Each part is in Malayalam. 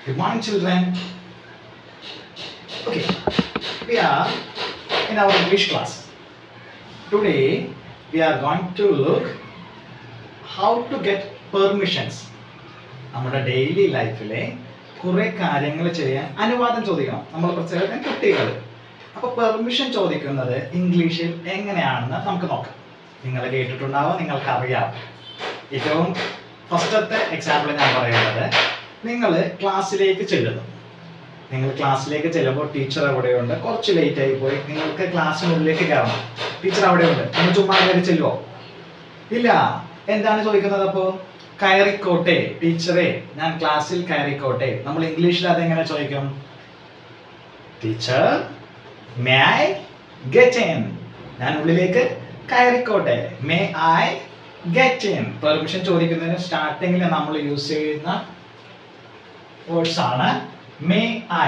Good morning, children. Okay, we are in our English class. Today, we are going to look how to get permissions. നമ്മുടെ ഡെയിലി ലൈഫിലെ കുറെ കാര്യങ്ങൾ ചെയ്യാൻ അനുവാദം ചോദിക്കണം നമ്മൾ പ്രത്യേകം കുട്ടികൾ അപ്പൊ പെർമിഷൻ ചോദിക്കുന്നത് ഇംഗ്ലീഷിൽ എങ്ങനെയാണെന്ന് നമുക്ക് നോക്കാം നിങ്ങൾ കേട്ടിട്ടുണ്ടാവും നിങ്ങൾക്ക് അറിയാം ഏറ്റവും ഫസ്റ്റത്തെ എക്സാമ്പിൾ ഞാൻ പറയുന്നത് നിങ്ങൾ ക്ലാസ്സിലേക്ക് ചെല്ലുന്നു നിങ്ങൾ ക്ലാസ്സിലേക്ക് ചെല്ലുമ്പോൾ ടീച്ചർ അവിടെയുണ്ട് കുറച്ച് ലേറ്റ് ആയി പോയി നിങ്ങൾക്ക് ക്ലാസ്സിനുള്ളിലേക്ക് കയറണം ടീച്ചർ അവിടെയുണ്ട് നിങ്ങൾ ചുമ്മാ കയറി ചെല്ലുമോ ഇല്ല എന്താണ് ചോദിക്കുന്നത് അപ്പോൾ കയറിക്കോട്ടെ ടീച്ചറെ ഞാൻ ക്ലാസ്സിൽ കയറിക്കോട്ടെ നമ്മൾ ഇംഗ്ലീഷിൽ അതെങ്ങനെ ചോദിക്കും teacher may I get in ഞാൻ ഉള്ളിലേക്ക് കയറിക്കോട്ടെ may I get in permission ചോദിക്കുന്നതിന് സ്റ്റാർട്ടിങ്ങിൽ നമ്മൾ യൂസ് ചെയ്യുന്ന വേർഡ്സ് ആണ് may I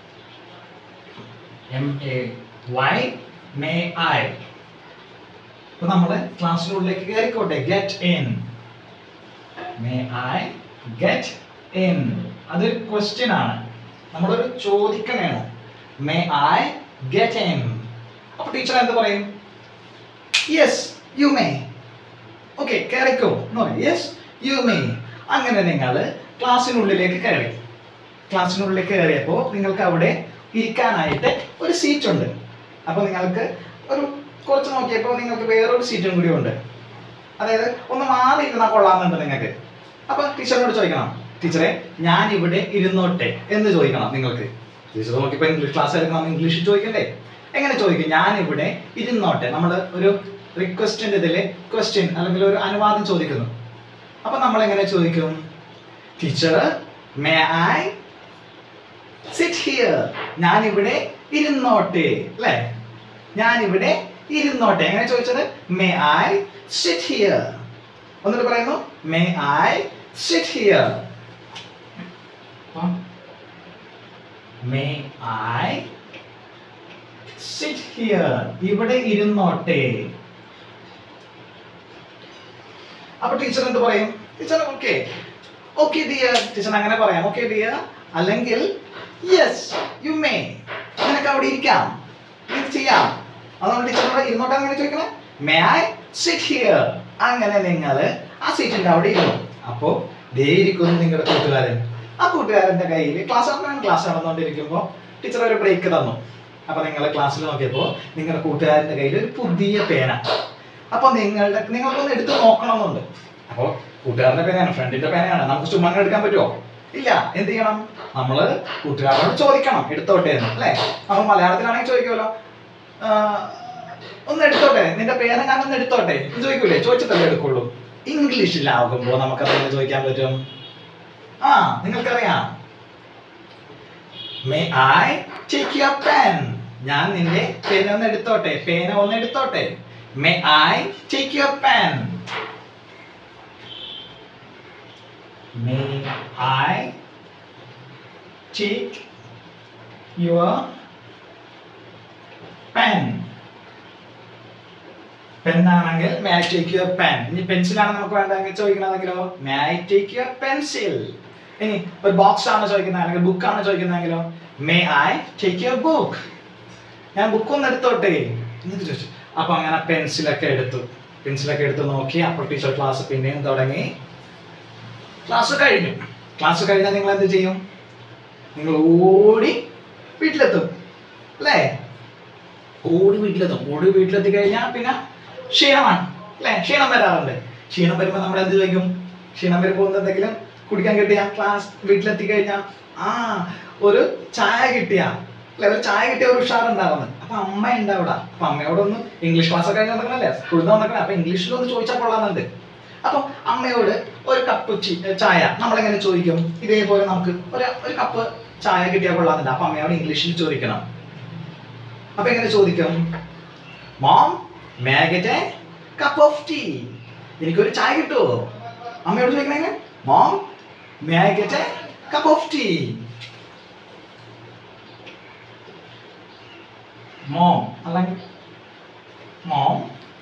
M A Y may I ഇപ്പൊ നമ്മള് ക്ലാസ്സിനുള്ളിലേക്ക് കയറിക്കോട്ടെ get in may I get in അതൊരു ക്വസ്റ്റ്യൻ ആണ് നമ്മളൊരു ചോദിക്കണേണ് മേ ഐ ഗെറ്റ് ഇൻ അപ്പൊ ടീച്ചർ എന്ത് പറയും യെസ് യു മേ ഓക്കെ കയറിക്കോ എന്ന് പറയും യെസ് യു മേ അങ്ങനെ നിങ്ങൾ ക്ലാസ്സിനുള്ളിലേക്ക് കയറി ക്ലാസ്സിനുള്ളിലേക്ക് കയറിയപ്പോൾ നിങ്ങൾക്ക് അവിടെ ഇരിക്കാനായിട്ട് ഒരു സീറ്റ് ഉണ്ട് അപ്പോൾ നിങ്ങൾക്ക് ഒരു കുറച്ച് നോക്കിയപ്പോൾ നിങ്ങൾക്ക് വേറൊരു സീറ്റും കൂടി ഉണ്ട് അതായത് ഒന്ന് മാറി ഇരുന്നാൽ കൊള്ളാമെന്നുണ്ട് നിങ്ങൾക്ക് അപ്പൊ ടീച്ചറിനോട് ചോദിക്കണം ടീച്ചറെ ഞാൻ ഇവിടെ ഇരുന്നോട്ടെ എന്ന് ചോദിക്കണം നിങ്ങൾക്ക് ടീച്ചർ നോക്കിയപ്പോൾ ഇംഗ്ലീഷ് ക്ലാസ് എടുക്കണം ഇംഗ്ലീഷിൽ ചോദിക്കണ്ടേ എങ്ങനെ ചോദിക്കും ഞാൻ ഇവിടെ ഇരുന്നോട്ടെ നമ്മൾ ഒരു റിക്വസ്റ്റിന്റെ ഇതിൽ ക്വസ്റ്റ്യൻ അല്ലെങ്കിൽ ഒരു അനുവാദം ചോദിക്കുന്നു അപ്പൊ നമ്മൾ എങ്ങനെ ചോദിക്കും teacher may I sit here ഞാൻ ഇവിടെ ഇരുന്നോട്ടെ അല്ലേ ഞാൻ ഇവിടെ ഇരുന്നോട്ടെ എങ്ങനെ ചോദിച്ചത് മേ ഐ സിറ്റ് ഹിയർ ഒന്നിട്ട് പറയുന്നു may I sit here may I sit here ഇവിടെ ഇരുന്നോട്ടെ അപ്പൊ ടീച്ചർ എന്ത് പറയും teacher okay okay dear teacher അങ്ങനെ പറയാം ഓക്കെ ഡിയർ അല്ലെങ്കിൽ യെസ് യു മേ നിനക്ക് അവിടെ ഇരിക്കാം ഇത് ചെയ്യാം അതുകൊണ്ട് ടീച്ചറിനോട് ഇരുന്നോട്ടെ അങ്ങനെ ചോദിക്കണേ മേ ഐ സിറ്റ് ഹിയർ അങ്ങനെ നിങ്ങൾ ആ സീറ്റിന്റെ അവിടെ ഇരുന്നു അപ്പോ ദേ ഇരിക്കുന്നു നിങ്ങളുടെ കൂട്ടുകാരൻ ആ കൂട്ടുകാരന്റെ കയ്യിൽ ക്ലാസ് നടന്ന ക്ലാസ് നടന്നുകൊണ്ടിരിക്കുമ്പോൾ ടീച്ചർ ഒരു ബ്രേക്ക് തന്നു അപ്പൊ നിങ്ങൾ ക്ലാസ്സിൽ നോക്കിയപ്പോൾ നിങ്ങളുടെ കൂട്ടുകാരന്റെ കയ്യിൽ ഒരു പുതിയ പേന അപ്പൊ നിങ്ങളുടെ നിങ്ങൾക്കൊന്ന് എടുത്ത് നോക്കണമെന്നുണ്ട് അപ്പോൾ കൂട്ടുകാരന്റെ പേനയാണ് ഫ്രണ്ടിന്റെ പേനയാണ് നമുക്ക് ചുമ്മാ അങ്ങ് എടുക്കാൻ പറ്റുമോ ഇല്ല എന്ത് ചെയ്യണം നമ്മൾ കൂട്ടുകാരോട് ചോദിക്കണം എടുത്തോട്ടെ എന്ന് അല്ലേ നമ്മൾ മലയാളത്തിലാണെങ്കിൽ ചോദിക്കുമല്ലോ ആ, ഒന്ന് എടുത്തോട്ടെ നിന്റെ പേന ഞാൻ ഒന്ന് എടുത്തോട്ടെ എന്ന് ചോദിക്കൂലേ ചോദിച്ചിട്ടല്ലേ എടുക്കുള്ളൂ ഇംഗ്ലീഷിലാകുമ്പോൾ നമുക്കതൊന്ന് ചോദിക്കാൻ പറ്റും ആ നിങ്ങൾക്കറിയാം may I take your pen ഞാൻ നിന്റെ പേന ഒന്ന് എടുത്തോട്ടെ പേന ഒന്ന് എടുത്തോട്ടെ may I take your pen may I take your pen പെന്നാണെങ്കിൽ may I take your pen ഇനി പെൻസിലാണ് നമുക്ക് വേണ്ടെങ്കിൽ ചോദിക്കണമെങ്കിലോ may I take your pencil ഇനി ഒരു ബോക്സ് ആണ് ചോദിക്കുന്നത് അല്ലെങ്കിൽ ബുക്ക് ആണ് ചോദിക്കുന്നതെങ്കിലോ may I take your book ഞാൻ ബുക്ക് ഒന്ന് എടുത്തോട്ടെ എന്നിട്ട് ചോദിച്ചു അപ്പൊ അങ്ങനെ പെൻസിലൊക്കെ എടുത്തു പെൻസിലൊക്കെ എടുത്ത് നോക്കി അപ്പോൾ ടീച്ചർ ക്ലാസ് പിന്നെയും തുടങ്ങി ക്ലാസ് കഴിഞ്ഞു ക്ലാസ് കഴിഞ്ഞാൽ നിങ്ങൾ എന്ത് ചെയ്യും നിങ്ങൾ ഓടി വീട്ടിലെത്തും അല്ലേ ഓടി വീട്ടിലെത്തും ഓടി വീട്ടിലെത്തി കഴിഞ്ഞാൽ പിന്നെ ക്ഷീണമാണ് അല്ലേ ക്ഷീണം വരാറുണ്ട് ക്ഷീണം വരുമ്പോൾ നമ്മൾ എന്ത് ചോദിക്കും ക്ഷീണം വരുമ്പോൾ ഒന്ന് എന്തെങ്കിലും കുടിക്കാൻ കിട്ടിയ ക്ലാസ് വീട്ടിലെത്തി കഴിഞ്ഞാൽ ആ ഒരു ചായ കിട്ടിയ അല്ലെ ഒരു ചായ കിട്ടിയ ഒരു ഉഷാറുണ്ടാവുന്നു അപ്പൊ അമ്മ ഉണ്ട് അവിടെ അപ്പൊ അമ്മയോടൊന്ന് ഇംഗ്ലീഷ് ക്ലാസ് ഒക്കെ കഴിഞ്ഞ് വന്നിക്കണല്ലേ സ്കൂളിൽ വന്നിക്കണേ അപ്പൊ ഇംഗ്ലീഷിൽ ഒന്ന് ചോദിച്ചാൽ കൊള്ളാമെന്നുണ്ട് അപ്പം അമ്മയോട് ഒരു കപ്പ് ചി- ചായ നമ്മളെങ്ങനെ ചോദിക്കും ഇതേപോലെ നമുക്ക് ഒരു ഒരു കപ്പ് ചായ കിട്ടിയാൽ കൊള്ളാമെന്നുണ്ട് അപ്പൊ അമ്മയോട് ഇംഗ്ലീഷിൽ ചോദിക്കണം അപ്പൊ എങ്ങനെ ചോദിക്കും mom may get a cup of tea എനിക്കൊരു ചായ കിട്ടുമോ അമ്മയോട് ചോദിക്കണേ mom may I get a cup of tea mom അല്ലെങ്കിൽ mom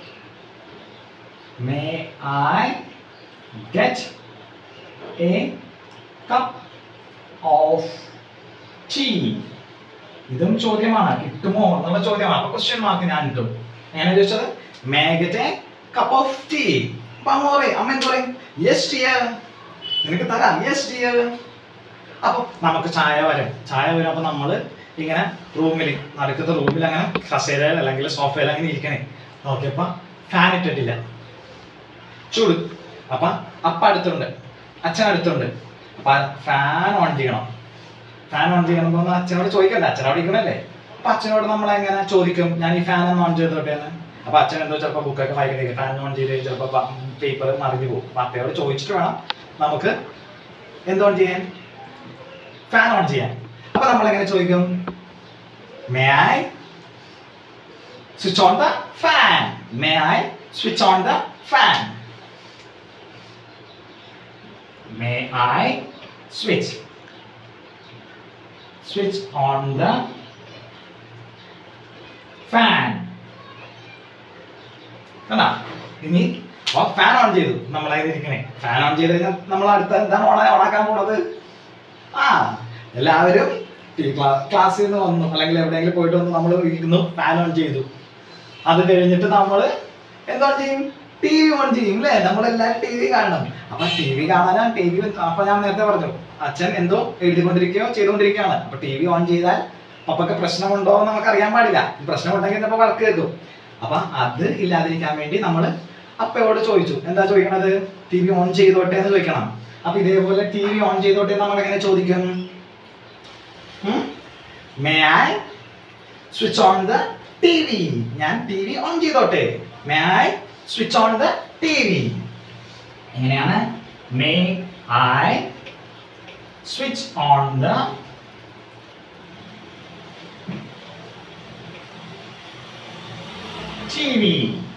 may I get a cup of tea ഇതും ചോദ്യമാണ് കിട്ടുമോ എന്നുള്ള ചോദ്യമാണ് അപ്പൊ ക്വസ്റ്റ്യൻ മാർക്ക് ഞാൻ ഇട്ടു എങ്ങനെ ചോദിച്ചത് may get a cup of tea അപ്പൊ അമ്മ പറയും അമ്മ എന്ത് പറയും യെസ് ഡിയർ നിനക്ക് തരാം യെസ് ഡിയർ അപ്പൊ നമുക്ക് ചായ വരും ചായ വരും അപ്പൊ നമ്മള് ഇങ്ങനെ റൂമിൽ നടക്കുന്ന റൂമിൽ അങ്ങനെ കസേരയിൽ അല്ലെങ്കിൽ സോഫയിൽ അങ്ങനെ ഇരിക്കണേ നോക്കിയപ്പോ ഫാൻ ഇട്ടിട്ടില്ല ചൂട് അപ്പൊ അപ്പ അടുത്തുണ്ട് അച്ഛൻ അടുത്തുണ്ട് അപ്പൊ ഫാൻ ഓൺ ചെയ്യണം ഫാൻ ഓൺ ചെയ്യണം എന്ന് അച്ഛനോട് ചോദിക്കണ്ട അച്ഛൻ അവിടെ ഇരിക്കണല്ലേ അപ്പൊ അച്ഛനോട് നമ്മൾ എങ്ങനെ ചോദിക്കും ഞാൻ ഈ ഫാൻ ഒന്ന് ഓൺ ചെയ്തോട്ടെ എന്ന് അപ്പൊ അച്ഛൻ എന്തോ ചിലപ്പോൾ ബുക്കൊക്കെ വായിക്കണേ ഫാൻ ഓൺ ചെയ്ത് ചിലപ്പോൾ പേപ്പർ മറിഞ്ഞു പോകും അപ്പൊ അപ്പയോട് ചോദിച്ചിട്ട് വേണം നമുക്ക് എന്ത് ഓൺ ചെയ്യാൻ ഫാൻ ഓൺ ചെയ്യാൻ അപ്പൊ നമ്മൾ എങ്ങനെ ചോദിക്കും may I switch on the fan may I switch on the fan may I switch switch on the fan കണ്ടാ ഇനി ഫാൻ ഓൺ ചെയ്തു നമ്മൾ ഇരിക്കണേ ഫാൻ ഓൺ ചെയ്ത് കഴിഞ്ഞാൽ നമ്മൾ അടുത്ത എന്താണ് ഓണ ഓണാക്കാൻ പോണത് ആ എല്ലാവരും ക്ലാസ്സിൽ നിന്ന് വന്നു അല്ലെങ്കിൽ എവിടെയെങ്കിലും പോയിട്ട് വന്ന് നമ്മൾ ഇരുന്നു ഫാൻ ഓൺ ചെയ്തു അത് കഴിഞ്ഞിട്ട് നമ്മൾ എന്തോ ചെയ്യും ടി വി ഓൺ ചെയ്യും അല്ലേ നമ്മളെല്ലാവരും ടി വി കാണണം അപ്പൊ ടി വി കാണാനാ ടി വി അപ്പൊ ഞാൻ നേരത്തെ പറഞ്ഞു അച്ഛൻ എന്തോ എഴുതിക്കൊണ്ടിരിക്കുകയോ ചെയ്തുകൊണ്ടിരിക്കുകയാണ് അപ്പൊ ടി വി ഓൺ ചെയ്താൽ പപ്പക്ക് പ്രശ്നമുണ്ടോ എന്ന് നമുക്ക് അറിയാൻ പാടില്ല പ്രശ്നമുണ്ടെങ്കിൽ ചിലപ്പോൾ വർക്ക് കേൾക്കും അപ്പൊ അത് ഇല്ലാതിരിക്കാൻ വേണ്ടി നമ്മൾ അപ്പയോട് ചോദിച്ചു എന്താ ചോദിക്കണത് ടി വി ഓൺ ചെയ്തോട്ടെ എന്ന് ചോദിക്കണം അപ്പൊ ഇതേപോലെ ടി വി ഓൺ ചെയ്തോട്ടെ നമ്മൾ എങ്ങനെ ചോദിക്കും may I switch on the T V ഞാൻ ടി വി ഓൺ ചെയ്തോട്ടെ may I switch on the T V എങ്ങനെയാണ് may I switch on the T V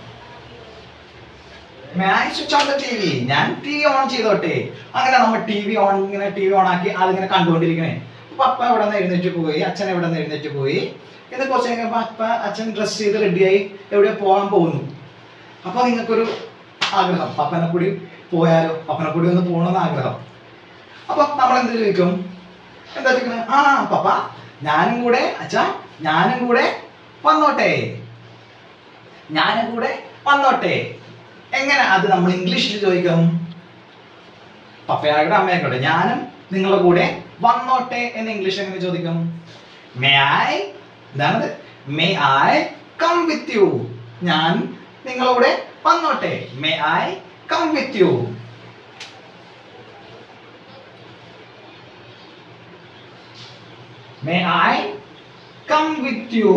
may I switch on the T V ഞാൻ ടി വി ഓൺ ചെയ്തോട്ടെ അങ്ങനെ നമ്മൾ ടി വി ഓൺ ഇങ്ങനെ ടി വി ഓൺ ആക്കി അതിങ്ങനെ കണ്ടുകൊണ്ടിരിക്കണേ പപ്പ എവിടെ നിന്ന് എഴുന്നേറ്റ് പോയി അച്ഛൻ എവിടെ നിന്ന് എഴുന്നേറ്റ് പോയി ഇത് കുറച്ച് കഴിഞ്ഞപ്പോൾ അപ്പ അച്ഛൻ ഡ്രസ്സ് ചെയ്ത് റെഡിയായി എവിടെ പോകാൻ പോകുന്നു അപ്പൊ നിങ്ങൾക്കൊരു ആഗ്രഹം പപ്പനെ കൂടി പോയാലോ പപ്പനെ കൂടി ഒന്ന് പോകണമെന്ന് ആഗ്രഹം അപ്പൊ നമ്മൾ എന്ത് ചോദിക്കും എന്താ ചോദിക്കണേ ആ പപ്പ ഞാനും കൂടെ അച്ഛാ ഞാനും കൂടെ വന്നോട്ടെ ഞാനും കൂടെ വന്നോട്ടെ എങ്ങനെ അത് നമ്മൾ ഇംഗ്ലീഷിൽ ചോദിക്കും പപ്പയായുടെ അമ്മയായിക്കോട്ടെ ഞാനും നിങ്ങളുടെ കൂടെ വന്നോട്ടെ എന്ന് ഇംഗ്ലീഷ് എങ്ങനെ ചോദിക്കും മേ ഐ എന്താണത് may I come with you ഞാൻ നിങ്ങളുടെ കൂടെ വന്നോട്ടെ may I come with you may I come with you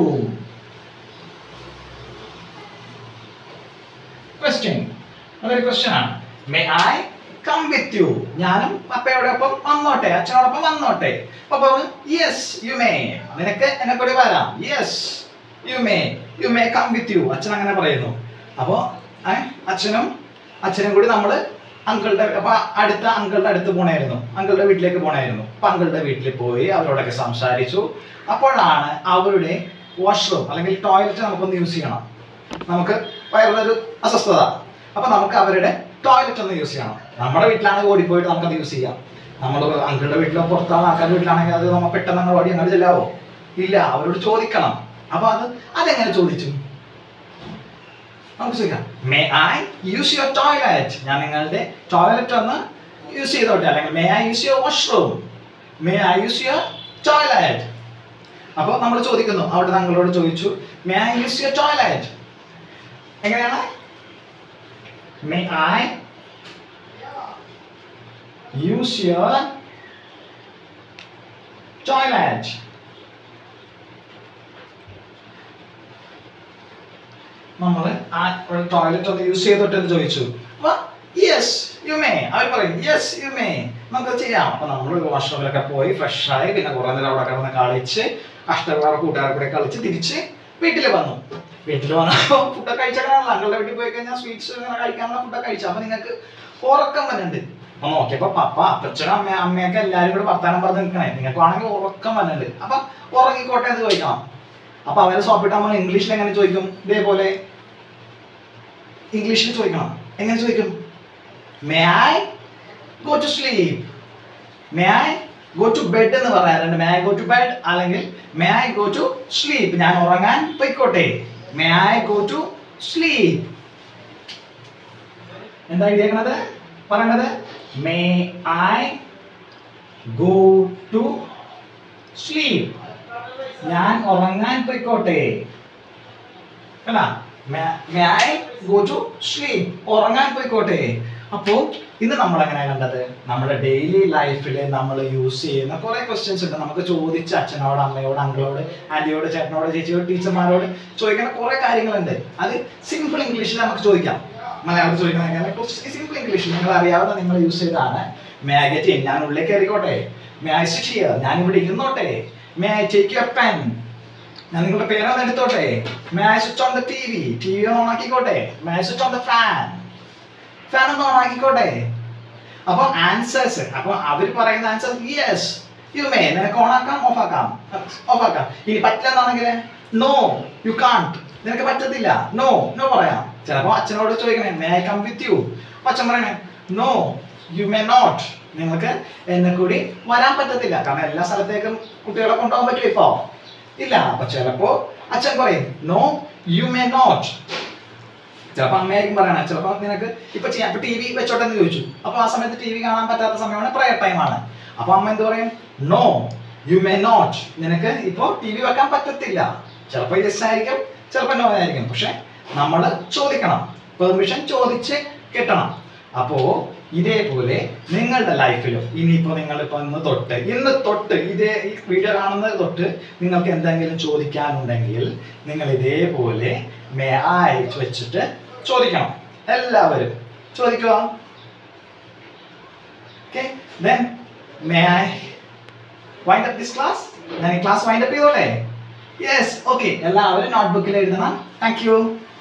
question അതൊരു ക്വസ്റ്റ്യൻ ആണ് may I come with you ഞാനും പപ്പയോടൊപ്പം വന്നോട്ടെ അച്ഛനോടൊപ്പം വന്നോട്ടെ പപ്പ യെസ് യു മേ നിനക്ക് എന്നെ കൂടി വരാം yes you may you may come with you അച്ഛൻ അങ്ങനെ പറയുന്നു അപ്പോൾ അച്ഛനും അച്ഛനും കൂടി നമ്മൾ അങ്കിളുടെ അപ്പൊ അടുത്ത അങ്കിളുടെ അടുത്ത് പോണായിരുന്നു അങ്കിളുടെ വീട്ടിലേക്ക് പോണായിരുന്നു അപ്പൊ അങ്കിളുടെ വീട്ടിൽ പോയി അവരോടൊക്കെ സംസാരിച്ചു അപ്പോഴാണ് അവരുടെ വാഷ്റൂം അല്ലെങ്കിൽ ടോയ്ലറ്റ് നമുക്കൊന്ന് യൂസ് ചെയ്യണം നമുക്ക് വയറിലൊരു അസ്വസ്ഥത അപ്പൊ നമുക്ക് അവരുടെ ടോയ്ലറ്റ് ഒന്ന് യൂസ് ചെയ്യണം നമ്മുടെ വീട്ടിലാണെങ്കിൽ ഓടിപ്പോയിട്ട് നമുക്കത് യൂസ് ചെയ്യാം നമ്മുടെ അങ്കിളുടെ വീട്ടിലോ പുറത്താണ് ആൾക്കാരുടെ വീട്ടിലാണെങ്കിൽ അത് നമ്മൾ പെട്ടെന്ന് അങ്ങ് ഓടി അങ്ങോട്ട് ചെല്ലാവോ ഇല്ല അവരോട് ചോദിക്കണം അപ്പൊ അത് അതെങ്ങനെ ചോദിച്ചു നമുക്ക് ചോദിക്കാം may I use your toilet ഞാൻ നിങ്ങളുടെ ടോയ്ലറ്റ് ഒന്ന് യൂസ് ചെയ്തോട്ടെ അല്ലെങ്കിൽ may I use your washroom may I use your toilet അപ്പോൾ നമ്മൾ ചോദിക്കുന്നു അവിടെ താങ്കളോട് ചോദിച്ചു may I use your toilet എങ്ങനെയാണ് may I use your toilet നമ്മൾ ആ ടോയ്ലറ്റ് ഒന്ന് യൂസ് ചെയ്തോട്ട് എന്ന് ചോദിച്ചു യെസ് യു മേ അവർ പറയും യെസ് യു മേ നമുക്ക് ചെയ്യാം അപ്പൊ നമ്മൾ വാഷ്റൂമിലൊക്കെ പോയി ഫ്രഷ് ആയി പിന്നെ കുറെ നേരം അവിടെ കിടന്ന് കളിച്ച് കഷ്ടപ്പാട് കൂട്ടുകാരെ കൂടെ കളിച്ച് തിരിച്ച് വീട്ടിൽ വന്നു വീട്ടിൽ വന്നപ്പോൾ ഫുഡൊക്കെ കഴിച്ചാണല്ലോ അങ്ങളുടെ വീട്ടിൽ പോയി കഴിഞ്ഞാൽ സ്വീറ്റ്സ് ഇങ്ങനെ കഴിക്കാനുള്ള ഫുഡൊക്കെ കഴിച്ചു അപ്പൊ നിങ്ങൾക്ക് ഉറക്കം വരുന്നുണ്ട് അപ്പൊ നോക്കിയപ്പോ പപ്പ അപ്പച്ചനും അമ്മ അമ്മയൊക്കെ എല്ലാരും കൂടെ വർത്താനം പറഞ്ഞ് നിൽക്കണേ നിങ്ങൾക്ക് ആണെങ്കിൽ ഉറക്കം വരുന്നുണ്ട് അപ്പൊ ഉറങ്ങിക്കോട്ടെ എന്ന് ചോദിക്കണം അപ്പൊ അവരെ സോപ്പിട്ട് നമ്മൾ ഇംഗ്ലീഷിൽ എങ്ങനെ ചോദിക്കും ഇതേപോലെ ഇംഗ്ലീഷിൽ ചോദിക്കണം എങ്ങനെ ചോദിക്കും may I go to sleep may I go to bed എന്ന് പറയാറുണ്ട് may I go to bed അല്ലെങ്കിൽ may I go to sleep ഞാൻ ഉറങ്ങാൻ പൊയ്ക്കോട്ടെ may I go to sleep എന്താ എഴുതിയേക്കണത് പറയണത് may I go to sleep ഞാൻ ഉറങ്ങാൻ പൊയ്ക്കോട്ടെ അല്ല may I go to sleep ഉറങ്ങാൻ പോയിക്കോട്ടെ അപ്പോൾ ഇന്ന് നമ്മൾ എങ്ങനെ കണ്ടത് നമ്മുടെ ഡെയിലി ലൈഫിൽ നമ്മൾ യൂസ് ചെയ്യുന്ന കുറേ ക്വസ്റ്റ്യൻസ് ഉണ്ട് നമുക്ക് ചോദിച്ച അച്ഛനോട് അമ്മയോട് അങ്കിളോട് ആൻറ്റിയോട് ചേട്ടനോട് ചേച്ചിയോട് ടീച്ചർമാരോട് ചോദിക്കുന്ന കുറേ കാര്യങ്ങളുണ്ട് അത് സിമ്പിൾ ഇംഗ്ലീഷിൽ നമുക്ക് ചോദിക്കാം മലയാളത്തിൽ ചോദിക്കുന്ന സിമ്പിൾ ഇംഗ്ലീഷിൽ നിങ്ങൾ അറിയാവുന്ന നിങ്ങൾ യൂസ് ചെയ്തതാണ് മേ ഐ ഗെറ്റ് ഇൻ ഞാൻ ഉള്ളിലേക്ക് കയറിക്കോട്ടെ മേ ഐ സിറ്റ് ഹിയർ ഞാൻ ഇവിടെ ഇരുന്നോട്ടെ may I take your pen ഞാൻ നിങ്ങളുടെ പേരൊന്ന് എടുത്തോട്ടെ may I switch on the T V T V on ആക്കിക്കോട്ടെ may I switch on the fan fan ഒന്ന് ഓൺ ആക്കിക്കോട്ടെ അപ്പൊ ആൻസേഴ്സ് അപ്പൊ അവർ പറയുന്ന ആൻസർ യെസ് യു മേ നിനക്ക് ഓൺ ആക്കാം ഓഫ് ആക്കാം ഓഫ് ആക്കാം ഇനി പറ്റില്ല എന്നാണെങ്കിൽ നോ യു കാൺട്ട് നിനക്ക് പറ്റത്തില്ല നോ നോ പറയാം ചിലപ്പോ അച്ഛനോട് ചോദിക്കണേ may I come with you അപ്പൊ അച്ഛൻ പറയണേ നോ യു മേ നോട്ട് നിങ്ങൾക്ക് എന്നെ കൂടി വരാൻ പറ്റത്തില്ല കാരണം എല്ലാ സ്ഥലത്തേക്കും കുട്ടികളെ കൊണ്ടുപോകാൻ പറ്റും ഇപ്പോ ഇല്ല അപ്പൊ ചിലപ്പോ അച്ഛൻ പറയും നോ യു മേ നോട്ട് ചിലപ്പോ അമ്മയായിരിക്കും പറയണ ചിലപ്പോ നിനക്ക് ഇപ്പൊ ചെയ്യാം ഇപ്പൊ ടി വി വെച്ചോട്ടെ എന്ന് ചോദിച്ചു അപ്പൊ ആ സമയത്ത് ടി വി കാണാൻ പറ്റാത്ത സമയമാണ് പ്രയർ ടൈം ആണ് അപ്പൊ അമ്മ എന്ത് പറയും നോ യു മേ നോട്ട് നിനക്ക് ഇപ്പോ ടി വി വെക്കാൻ പറ്റത്തില്ല ചിലപ്പോ യെസ് ആയിരിക്കും ചിലപ്പോ നോ ആയിരിക്കും പക്ഷെ നമ്മൾ ചോദിക്കണം പെർമിഷൻ ചോദിച്ച് കിട്ടണം അപ്പോ ഇതേപോലെ നിങ്ങളുടെ ലൈഫിലും ഇനിയിപ്പോ നിങ്ങൾ ഇപ്പൊ ഇന്ന് തൊട്ട് ഇന്ന് തൊട്ട് ഇതേ ഈ വീഡിയോ കാണുന്നത് തൊട്ട് നിങ്ങൾക്ക് എന്തെങ്കിലും ചോദിക്കാനുണ്ടെങ്കിൽ നിങ്ങൾ ഇതേപോലെ മേ ആയി വെച്ചിട്ട് ചോദിക്കണം എല്ലാവരും ചോദിക്കുക okay then may I wind up this class ഞാൻ ഈ ക്ലാസ് വൈൻഡ് അപ്പ് ചെയ്തോട്ടെ യെസ് ഓക്കെ എല്ലാവരും നോട്ട്ബുക്കിൽ എഴുതണം താങ്ക് യു